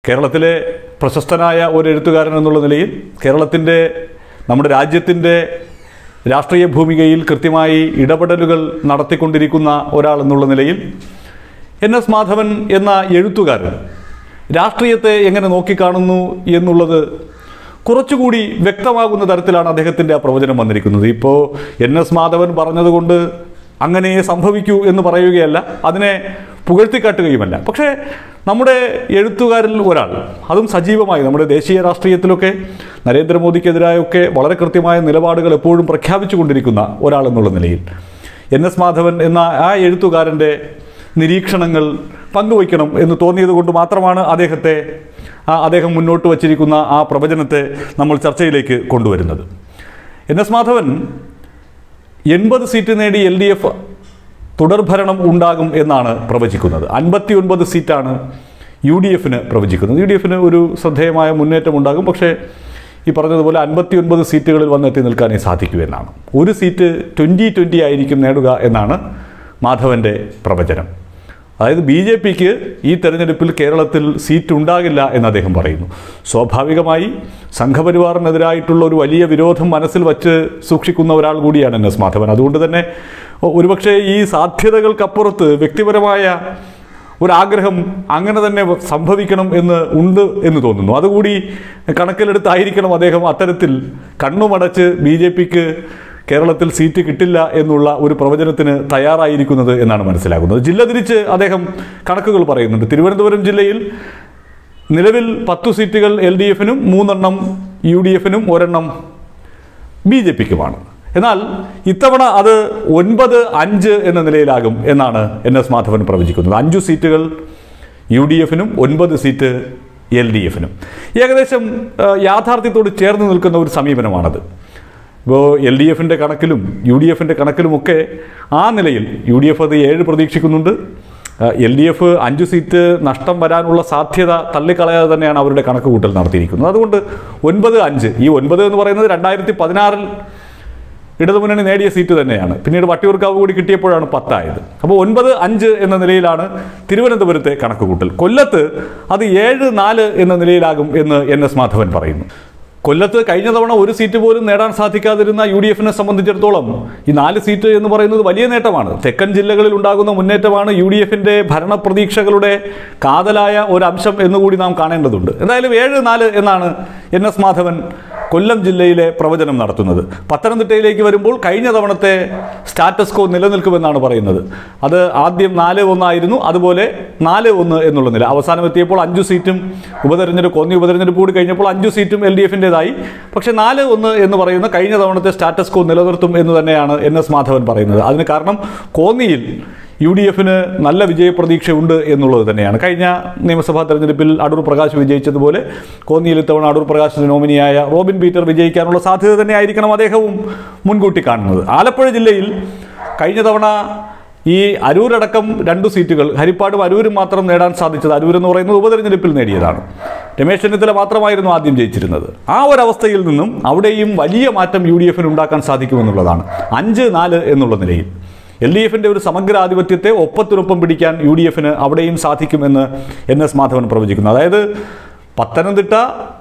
കേരളത്തിലെ പ്രശസ്തനായ ഒരു എഴുത്തുകാരൻ എന്നുള്ള നിലയിൽ കേരളത്തിൻ്റെ നമ്മുടെ രാജ്യത്തിൻ്റെ രാഷ്ട്രീയ ഭൂമികയിൽ കൃത്യമായി ഇടപെടലുകൾ നടത്തിക്കൊണ്ടിരിക്കുന്ന ഒരാൾ എന്നുള്ള നിലയിൽ എൻ എസ് മാധവൻ എന്ന എഴുത്തുകാരൻ രാഷ്ട്രീയത്തെ എങ്ങനെ നോക്കിക്കാണുന്നു എന്നുള്ളത് കുറച്ചുകൂടി വ്യക്തമാകുന്ന തരത്തിലാണ് അദ്ദേഹത്തിൻ്റെ ആ പ്രവചനം വന്നിരിക്കുന്നത് ഇപ്പോൾ എൻ എസ് മാധവൻ പറഞ്ഞതുകൊണ്ട് അങ്ങനെ സംഭവിക്കൂ എന്ന് പറയുകയല്ല അതിനെ പുകഴ്ത്തിക്കാട്ടുകയുമല്ല പക്ഷേ നമ്മുടെ എഴുത്തുകാരിൽ ഒരാൾ അതും സജീവമായി നമ്മുടെ ദേശീയ രാഷ്ട്രീയത്തിലൊക്കെ നരേന്ദ്രമോദിക്കെതിരായൊക്കെ വളരെ കൃത്യമായ നിലപാടുകൾ എപ്പോഴും പ്രഖ്യാപിച്ചുകൊണ്ടിരിക്കുന്ന ഒരാൾ എന്നുള്ള നിലയിൽ എൻ എസ് മാധവൻ എന്ന ആ എഴുത്തുകാരൻ്റെ നിരീക്ഷണങ്ങൾ പങ്കുവയ്ക്കണം എന്ന് തോന്നിയത് കൊണ്ട് മാത്രമാണ് അദ്ദേഹത്തെ ആ അദ്ദേഹം മുന്നോട്ട് വച്ചിരിക്കുന്ന ആ പ്രവചനത്തെ നമ്മൾ ചർച്ചയിലേക്ക് കൊണ്ടുവരുന്നത് എൻ എസ് മാധവൻ എൺപത് സീറ്റ് നേടി എൽ ഡി എഫ് തുടർഭരണം ഉണ്ടാകും എന്നാണ് പ്രവചിക്കുന്നത് അൻപത്തി ഒൻപത് സീറ്റാണ് യു ഡി എഫിന് പ്രവചിക്കുന്നത് യു ഡി എഫിന് ഒരു ശ്രദ്ധേയമായ മുന്നേറ്റം ഉണ്ടാകും പക്ഷേ ഈ പറഞ്ഞതുപോലെ അൻപത്തി ഒൻപത് സീറ്റുകളിൽ വന്നെത്തി നിൽക്കാനേ സാധിക്കൂ എന്നാണ് ഒരു സീറ്റ് ട്വൻ്റി ട്വൻ്റി ആയിരിക്കും നേടുക എന്നാണ് മാധവൻ്റെ പ്രവചനം അതായത് ബി ജെ പിക്ക് ഈ തെരഞ്ഞെടുപ്പിൽ കേരളത്തിൽ സീറ്റ് ഉണ്ടാകില്ല എന്ന് അദ്ദേഹം പറയുന്നു സ്വാഭാവികമായി സംഘപരിവാറിനെതിരായിട്ടുള്ള ഒരു വലിയ വിരോധം മനസ്സിൽ വച്ച് സൂക്ഷിക്കുന്ന ഒരാൾ കൂടിയാണ് എൻ എസ് മാധവൻ അതുകൊണ്ട് തന്നെ ഒരുപക്ഷെ ഈ സാധ്യതകൾക്കപ്പുറത്ത് വ്യക്തിപരമായ ഒരാഗ്രഹം അങ്ങനെ തന്നെ സംഭവിക്കണം എന്ന് ഉണ്ട് എന്ന് തോന്നുന്നു അതുകൂടി കണക്കിലെടുത്തായിരിക്കണം അദ്ദേഹം അത്തരത്തിൽ കണ്ണുമടച്ച് ബി ജെ പിക്ക് കേരളത്തിൽ സീറ്റ് കിട്ടില്ല എന്നുള്ള ഒരു പ്രവചനത്തിന് തയ്യാറായിരിക്കുന്നത് എന്നാണ് മനസ്സിലാകുന്നത് ജില്ല തിരിച്ച് അദ്ദേഹം കണക്കുകൾ പറയുന്നുണ്ട് തിരുവനന്തപുരം ജില്ലയിൽ നിലവിൽ പത്തു സീറ്റുകൾ എൽ ഡി എഫിനും മൂന്നെണ്ണം യു ഡി എഫിനും ഒരെണ്ണം ബി ജെ പിക്കുമാണ് എന്നാൽ ഇത്തവണ അത് ഒൻപത് അഞ്ച് എന്ന നിലയിലാകും എന്നാണ് എൻ എസ് മാധവൻ പ്രവചിക്കുന്നത് അഞ്ചു സീറ്റുകൾ യു ഡി എഫിനും ഒൻപത് സീറ്റ് എൽ ഡി എഫിനും ഏകദേശം ആ, യാഥാർത്ഥ്യത്തോട് ചേർന്ന് നിൽക്കുന്ന ഒരു സമീപനമാണത് ഇപ്പോൾ എൽ ഡി എഫിൻ്റെ കണക്കിലും യു ഡി എഫിൻ്റെ കണക്കിലുമൊക്കെ ആ നിലയിൽ യു ഡി എഫ് അത് ഏഴ് പ്രതീക്ഷിക്കുന്നുണ്ട് എൽ ഡി എഫ് അഞ്ച് സീറ്റ് നഷ്ടം വരാനുള്ള സാധ്യത തള്ളിക്കളയാതെ തന്നെയാണ് അവരുടെ കണക്ക് കൂട്ടൽ നടത്തിയിരിക്കുന്നത് അതുകൊണ്ട് ഒൻപത് അഞ്ച് ഈ ഒൻപത് എന്ന് പറയുന്നത് രണ്ടായിരത്തി പതിനാറിൽ ഇടതുമുന്നണി നേടിയ സീറ്റ് തന്നെയാണ് പിന്നീട് വട്ടിയൂർക്കാവ് കൂടി കിട്ടിയപ്പോഴാണ് പത്തായത് അപ്പോൾ ഒൻപത് അഞ്ച് എന്ന നിലയിലാണ് തിരുവനന്തപുരത്തെ കണക്കുകൂട്ടൽ കൊല്ലത്ത് അത് ഏഴ് നാല് എന്ന നിലയിലാകും എന്ന് എൻ എസ് മാധവൻ പറയുന്നു കൊല്ലത്ത് കഴിഞ്ഞ തവണ ഒരു സീറ്റ് പോലും നേടാൻ സാധിക്കാതിരുന്ന യു ഡി എഫിനെ സംബന്ധിച്ചിടത്തോളം ഈ നാല് സീറ്റ് എന്ന് പറയുന്നത് വലിയ നേട്ടമാണ് തെക്കൻ ജില്ലകളിൽ ഉണ്ടാകുന്ന മുന്നേറ്റമാണ് യു ഡി എഫിൻ്റെ ഭരണപ്രതീക്ഷകളുടെ കാതലായ ഒരു അംശം എന്നുകൂടി നാം കാണേണ്ടതുണ്ട് എന്തായാലും ഏഴ് നാല് എന്നാണ് എൻ എസ് മാധവൻ കൊല്ലം ജില്ലയിലെ പ്രവചനം നടത്തുന്നത് പത്തനംതിട്ടയിലേക്ക് വരുമ്പോൾ കഴിഞ്ഞ തവണത്തെ സ്റ്റാറ്റസ് കോ നിലനിൽക്കുമെന്നാണ് പറയുന്നത് അത് ആദ്യം നാല് ഒന്നായിരുന്നു അതുപോലെ നാല് ഒന്ന് എന്നുള്ള നില അവസാനം എത്തിയപ്പോൾ അഞ്ചു സീറ്റും ഉപതെരഞ്ഞെടുപ്പ് കോന്നി ഉപതെരഞ്ഞെടുപ്പ് കൂടി കഴിഞ്ഞപ്പോൾ അഞ്ചു സീറ്റും എൽ ഡി എഫിൻ്റെതായി പക്ഷേ നാല് ഒന്ന് എന്ന് പറയുന്ന കഴിഞ്ഞ തവണത്തെ സ്റ്റാറ്റസ് കോ നിലനിർത്തും എന്ന് തന്നെയാണ് എൻ എസ് മാധവൻ പറയുന്നത് അതിന് കാരണം കോന്നിയിൽ യു ഡി എഫിന് നല്ല വിജയപ്രതീക്ഷയുണ്ട് എന്നുള്ളത് തന്നെയാണ് കഴിഞ്ഞ നിയമസഭാ തെരഞ്ഞെടുപ്പിൽ അടൂർ പ്രകാശ് വിജയിച്ചതുപോലെ കോന്നിയിൽ ഇത്തവണ അടൂർ പ്രകാശിന് നോമിനിയായ റോബിൻ പീറ്റർ വിജയിക്കാനുള്ള സാധ്യത തന്നെ ആയിരിക്കണം അദ്ദേഹവും മുൻകൂട്ടി കാണുന്നത് ആലപ്പുഴ ജില്ലയിൽ കഴിഞ്ഞ തവണ ഈ അരൂരടക്കം രണ്ടു സീറ്റുകൾ ഹരിപ്പാടും അരൂരും മാത്രം നേടാൻ സാധിച്ചത് അരൂർ എന്ന് പറയുന്നത് ഉപതെരഞ്ഞെടുപ്പിൽ നേടിയതാണ് രമേശ് ചെന്നിത്തല മാത്രമായിരുന്നു ആദ്യം ജയിച്ചിരുന്നത് ആ ഒരവസ്ഥയിൽ നിന്നും അവിടെയും വലിയ മാറ്റം യു ഡി എഫിന് ഉണ്ടാക്കാൻ സാധിക്കുമെന്നുള്ളതാണ് അഞ്ച് നാല് എന്നുള്ള നിലയിൽ എൽ ഡി എഫിൻ്റെ ഒരു സമഗ്രാധിപത്യത്തെ ഒപ്പത്തിനൊപ്പം പിടിക്കാൻ യു ഡി എഫിന് അവിടെയും സാധിക്കുമെന്ന് എൻ എസ് മാധവൻ പ്രവചിക്കുന്നു അതായത് പത്തനംതിട്ട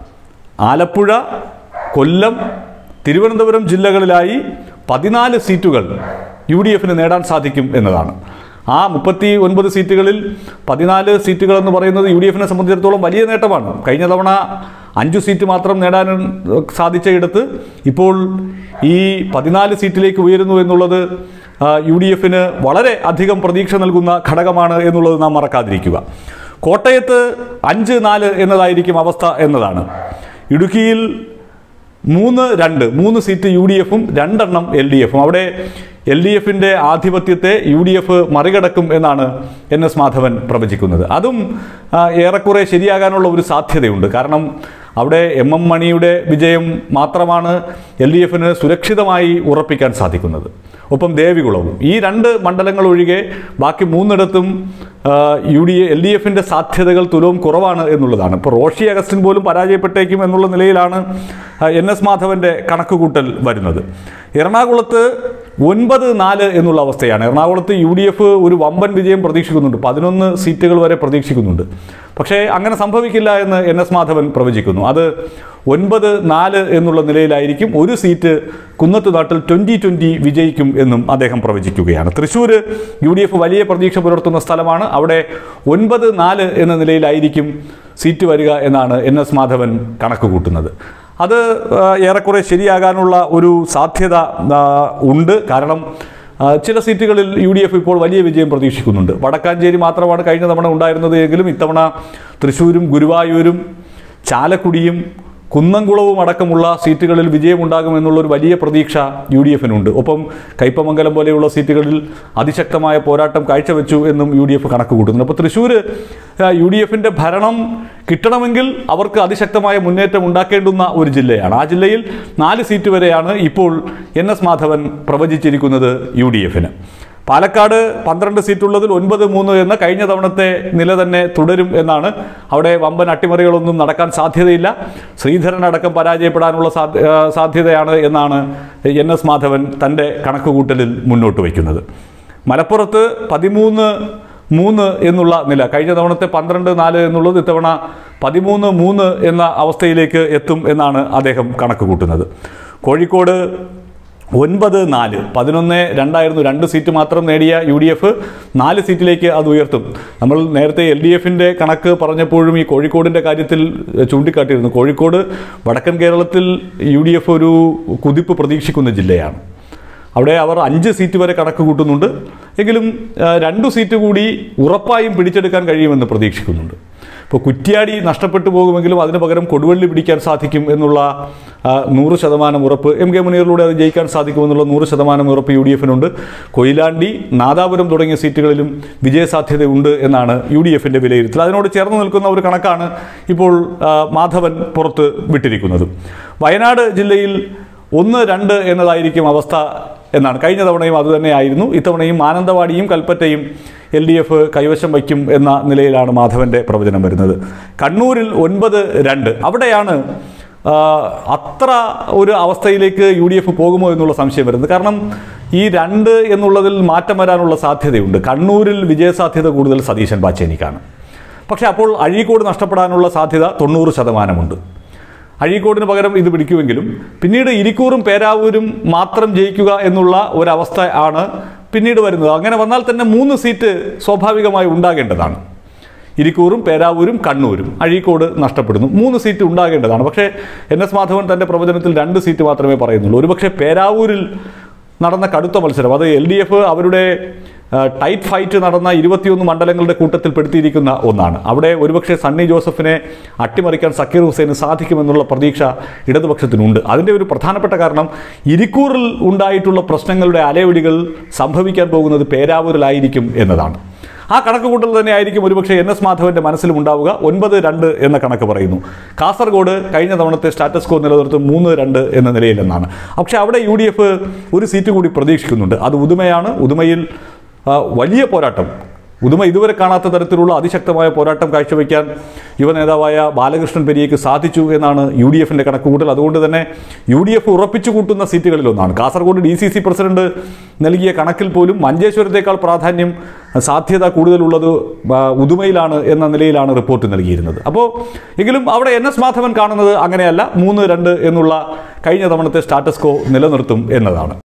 ആലപ്പുഴ കൊല്ലം തിരുവനന്തപുരം ജില്ലകളിലായി പതിനാല് സീറ്റുകൾ യു ഡി എഫിന് നേടാൻ സാധിക്കും എന്നതാണ് ആ മുപ്പത്തി ഒൻപത് സീറ്റുകളിൽ പതിനാല് സീറ്റുകൾ എന്ന് പറയുന്നത് യു ഡി എഫിനെ സംബന്ധിച്ചിടത്തോളം വലിയ നേട്ടമാണ് കഴിഞ്ഞ തവണ അഞ്ചു സീറ്റ് മാത്രം നേടാൻ സാധിച്ചയിടത്ത് ഇപ്പോൾ ഈ പതിനാല് സീറ്റിലേക്ക് ഉയരുന്നു എന്നുള്ളത് യു ഡി എഫിന് വളരെ അധികം പ്രതീക്ഷ നൽകുന്ന ഘടകമാണ് എന്നുള്ളത് നാം മറക്കാതിരിക്കുക കോട്ടയത്ത് അഞ്ച് നാല് എന്നതായിരിക്കും അവസ്ഥ എന്നതാണ് ഇടുക്കിയിൽ മൂന്ന് രണ്ട് മൂന്ന് സീറ്റ് യു ഡി എഫും രണ്ടെണ്ണം എൽ ഡി എഫും അവിടെ എൽ ഡി എഫിൻ്റെ ആധിപത്യത്തെ യു ഡി എഫ് മറികടക്കും എന്നാണ് എൻ എസ് മാധവൻ പ്രവചിക്കുന്നത് അതും ആ, ഏറെക്കുറെ ശരിയാകാനുള്ള ഒരു സാധ്യതയുണ്ട് കാരണം അവിടെ എം എം മണിയുടെ വിജയം മാത്രമാണ് എൽ ഡി എഫിന് സുരക്ഷിതമായി ഉറപ്പിക്കാൻ സാധിക്കുന്നത് ഒപ്പം ദേവികുളവും ഈ രണ്ട് മണ്ഡലങ്ങൾ ഒഴികെ ബാക്കി മൂന്നിടത്തും യു ഡി എൽ ഡി എഫിൻ്റെ സാധ്യതകൾ തുലവും കുറവാണ് എന്നുള്ളതാണ് ഇപ്പോൾ റോഷി അഗസ്റ്റിൻ പോലും പരാജയപ്പെട്ടേക്കും എന്നുള്ള നിലയിലാണ് ആ, എൻ എസ് മാധവൻ്റെ കണക്കുകൂട്ടൽ വരുന്നത് എറണാകുളത്ത് ഒൻപത് നാല് എന്നുള്ള അവസ്ഥയാണ് എറണാകുളത്ത് യു ഡി എഫ് ഒരു വമ്പൻ വിജയം പ്രതീക്ഷിക്കുന്നുണ്ട് പതിനൊന്ന് സീറ്റുകൾ വരെ പ്രതീക്ഷിക്കുന്നുണ്ട് പക്ഷേ അങ്ങനെ സംഭവിക്കില്ല എന്ന് എൻ എസ് മാധവൻ പ്രവചിക്കുന്നു അത് ഒൻപത് നാല് എന്നുള്ള നിലയിലായിരിക്കും ഒരു സീറ്റ് കുന്നത്ത് നാട്ടിൽ ട്വൻ്റി ട്വൻ്റി വിജയിക്കും എന്നും അദ്ദേഹം പ്രവചിക്കുകയാണ് തൃശ്ശൂർ യു ഡി എഫ് വലിയ പ്രതീക്ഷ പുലർത്തുന്ന സ്ഥലമാണ് അവിടെ ഒൻപത് നാല് എന്ന നിലയിലായിരിക്കും സീറ്റ് വരിക എന്നാണ് എൻ എസ് മാധവൻ കണക്ക് കൂട്ടുന്നത് അത് ആ, ഏറെക്കുറെ ശരിയാകാനുള്ള ഒരു സാധ്യത ആ, ഉണ്ട് കാരണം ആ, ചില സീറ്റുകളിൽ യു ഡി എഫ് ഇപ്പോൾ വലിയ വിജയം പ്രതീക്ഷിക്കുന്നുണ്ട് വടക്കാഞ്ചേരി മാത്രമാണ് കഴിഞ്ഞ തവണ ഉണ്ടായിരുന്നത് എങ്കിലും ഇത്തവണ തൃശ്ശൂരും ഗുരുവായൂരും ചാലക്കുടിയും കുന്നംകുളവും അടക്കമുള്ള സീറ്റുകളിൽ വിജയമുണ്ടാകുമെന്നുള്ളൊരു വലിയ പ്രതീക്ഷ യു ഡി എഫിനുണ്ട് ഒപ്പം കയ്പമംഗലം പോലെയുള്ള സീറ്റുകളിൽ അതിശക്തമായ പോരാട്ടം കാഴ്ചവെച്ചു എന്നും യു ഡി എഫ് കണക്ക് കൂട്ടുന്നുണ്ട് അപ്പോൾ തൃശ്ശൂർ യു ഡി എഫിൻ്റെ ഭരണം കിട്ടണമെങ്കിൽ അവർക്ക് അതിശക്തമായ മുന്നേറ്റം ഉണ്ടാക്കേണ്ടുന്ന ഒരു ജില്ലയാണ് ആ ജില്ലയിൽ നാല് സീറ്റ് വരെയാണ് ഇപ്പോൾ എൻ എസ് മാധവൻ പ്രവചിച്ചിരിക്കുന്നത് യു ഡി എഫിന് പാലക്കാട് പന്ത്രണ്ട് സീറ്റുള്ളതിൽ ഒൻപത് മൂന്ന് എന്ന കഴിഞ്ഞ തവണത്തെ നില തന്നെ തുടരും എന്നാണ് അവിടെ വമ്പൻ അട്ടിമറികളൊന്നും നടക്കാൻ സാധ്യതയില്ല ശ്രീധരൻ അടക്കം പരാജയപ്പെടാനുള്ള സാധ്യ- ആ, സാധ്യതയാണ് എന്നാണ് എൻ എസ് മാധവൻ തൻ്റെ കണക്കുകൂട്ടലിൽ മുന്നോട്ട് വയ്ക്കുന്നത് മലപ്പുറത്ത് പതിമൂന്ന് മൂന്ന് എന്നുള്ള നില കഴിഞ്ഞ തവണത്തെ പന്ത്രണ്ട് നാല് എന്നുള്ളത് ഇത്തവണ പതിമൂന്ന് മൂന്ന് എന്ന അവസ്ഥയിലേക്ക് എത്തും എന്നാണ് അദ്ദേഹം കണക്ക് കൂട്ടുന്നത് കോഴിക്കോട് ഒൻപത് നാല് പതിനൊന്ന് രണ്ടായിരുന്നു രണ്ട് സീറ്റ് മാത്രം നേടിയ യു ഡി എഫ് നാല് സീറ്റിലേക്ക് അത് ഉയർത്തും നമ്മൾ നേരത്തെ എൽ ഡി എഫിൻ്റെ കണക്ക് പറഞ്ഞപ്പോഴും ഈ കോഴിക്കോടിൻ്റെ കാര്യത്തിൽ ചൂണ്ടിക്കാട്ടിയിരുന്നു കോഴിക്കോട് വടക്കൻ കേരളത്തിൽ യു ഡി എഫ് ഒരു കുതിപ്പ് പ്രതീക്ഷിക്കുന്ന ജില്ലയാണ് അവിടെ അവർ അഞ്ച് സീറ്റ് വരെ കണക്ക് കൂട്ടുന്നുണ്ട് എങ്കിലും ആ, രണ്ടു സീറ്റ് കൂടി ഉറപ്പായും പിടിച്ചെടുക്കാൻ കഴിയുമെന്ന് പ്രതീക്ഷിക്കുന്നുണ്ട് ഇപ്പോൾ കുറ്റ്യാടി നഷ്ടപ്പെട്ടു പോകുമെങ്കിലും അതിന് പകരം കൊടുവള്ളി പിടിക്കാൻ സാധിക്കും എന്നുള്ള ആ, നൂറ് ശതമാനം ഉറപ്പ് എം കെ മുനീറിലൂടെ അത് ജയിക്കാൻ സാധിക്കുമെന്നുള്ള നൂറ് ശതമാനം ഉറപ്പ് യു ഡി എഫിനുണ്ട് കൊയിലാണ്ടി നാദാപുരം തുടങ്ങിയ സീറ്റുകളിലും വിജയസാധ്യതയുണ്ട് എന്നാണ് യു ഡി എഫിൻ്റെ വിലയിരുത്തൽ അതിനോട് ചേർന്ന് നിൽക്കുന്ന ഒരു കണക്കാണ് ഇപ്പോൾ ആ, മാധവൻ പുറത്ത് വിട്ടിരിക്കുന്നത് വയനാട് ജില്ലയിൽ ഒന്ന് രണ്ട് എന്നതായിരിക്കും അവസ്ഥ എന്നാണ് കഴിഞ്ഞ തവണയും അതുതന്നെയായിരുന്നു ഇത്തവണയും മാനന്തവാടിയും കൽപ്പറ്റയും എൽ ഡി എഫ് കൈവശം വയ്ക്കും എന്ന നിലയിലാണ് മാധവൻ്റെ പ്രവചനം വരുന്നത് കണ്ണൂരിൽ ഒൻപത് രണ്ട് അവിടെയാണ് ആ, അത്ര ഒരു അവസ്ഥയിലേക്ക് യു ഡി എഫ് പോകുമോ എന്നുള്ള സംശയം വരുന്നത് കാരണം ഈ രണ്ട് എന്നുള്ളതിൽ മാറ്റം വരാനുള്ള സാധ്യതയുണ്ട് കണ്ണൂരിൽ വിജയസാധ്യത കൂടുതൽ സതീശൻ പാച്ചേനിക്കാണ് പക്ഷേ അപ്പോൾ അഴീക്കോട് നഷ്ടപ്പെടാനുള്ള സാധ്യത തൊണ്ണൂറ് ശതമാനമുണ്ട് അഴീക്കോടിന് പകരം ഇത് പിടിക്കുമെങ്കിലും പിന്നീട് ഇരിക്കൂറും പേരാവൂരും മാത്രം ജയിക്കുക എന്നുള്ള ഒരവസ്ഥ ആണ് പിന്നീട് വരുന്നത് അങ്ങനെ വന്നാൽ തന്നെ മൂന്ന് സീറ്റ് സ്വാഭാവികമായി ഉണ്ടാകേണ്ടതാണ് ഇരിക്കൂറും പേരാവൂരും കണ്ണൂരും അഴീക്കോട് നഷ്ടപ്പെടുന്നു മൂന്ന് സീറ്റ് ഉണ്ടാകേണ്ടതാണ് പക്ഷേ എൻ എസ് മാധവൻ തൻ്റെ പ്രവചനത്തിൽ രണ്ട് സീറ്റ് മാത്രമേ പറയുന്നുള്ളൂ ഒരുപക്ഷെ പേരാവൂരിൽ നടന്ന കടുത്ത മത്സരം അത് എൽ ഡി എഫ് അവരുടെ ആ, ടൈറ്റ് ഫൈറ്റ് നടന്ന ഇരുപത്തിയൊന്ന് മണ്ഡലങ്ങളുടെ കൂട്ടത്തിൽ പെടുത്തിയിരിക്കുന്ന ഒന്നാണ് അവിടെ ഒരുപക്ഷെ സണ്ണി ജോസഫിനെ അട്ടിമറിക്കാൻ സക്കീർ ഹുസൈന് സാധിക്കുമെന്നുള്ള പ്രതീക്ഷ ഇടതുപക്ഷത്തിനുണ്ട് അതിൻ്റെ ഒരു പ്രധാനപ്പെട്ട കാരണം ഇരിക്കൂറിൽ ഉണ്ടായിട്ടുള്ള പ്രശ്നങ്ങളുടെ അലയൊലികൾ സംഭവിക്കാൻ പോകുന്നത് പേരാവൂരിലായിരിക്കും എന്നതാണ് ആ കണക്ക് കൂട്ടൽ തന്നെ ആയിരിക്കും ഒരുപക്ഷെ എൻ എസ് മാധവന്റെ മനസ്സിലും ഉണ്ടാവുക ഒൻപത് രണ്ട് എന്ന കണക്ക് പറയുന്നു കാസർഗോഡ് കഴിഞ്ഞ തവണത്തെ സ്റ്റാറ്റസ് കോ നിലനിർത്തും മൂന്ന് രണ്ട് എന്ന നിലയിലെന്നാണ് പക്ഷേ അവിടെ യു ഡി എഫ് ഒരു സീറ്റ് കൂടി പ്രതീക്ഷിക്കുന്നുണ്ട് അത് ഉദുമയാണ് ഉദുമയിൽ ആ, വലിയ പോരാട്ടം ഉദുമ ഇതുവരെ കാണാത്ത തരത്തിലുള്ള അതിശക്തമായ പോരാട്ടം കാഴ്ചവെക്കാൻ യുവ നേതാവായ ബാലകൃഷ്ണൻ പെരിയയ്ക്ക് സാധിച്ചു എന്നാണ് യു ഡി എഫിൻ്റെ കണക്കുകൂട്ടൽ അതുകൊണ്ട് തന്നെ യു ഡി എഫ് ഉറപ്പിച്ചു കൂട്ടുന്ന സീറ്റുകളിലൊന്നാണ് Kasaragod D C C president നൽകിയ കണക്കിൽ പോലും മഞ്ചേശ്വരത്തേക്കാൾ പ്രാധാന്യം സാധ്യത കൂടുതലുള്ളത് ആ, ഉദുമയിലാണ് എന്ന നിലയിലാണ് റിപ്പോർട്ട് നൽകിയിരുന്നത് അപ്പോൾ എങ്കിലും അവിടെ എൻ എസ് മാധവൻ കാണുന്നത് അങ്ങനെയല്ല മൂന്ന് രണ്ട് എന്നുള്ള കഴിഞ്ഞ തവണത്തെ സ്റ്റാറ്റസ് കോ നിലനിർത്തും എന്നതാണ്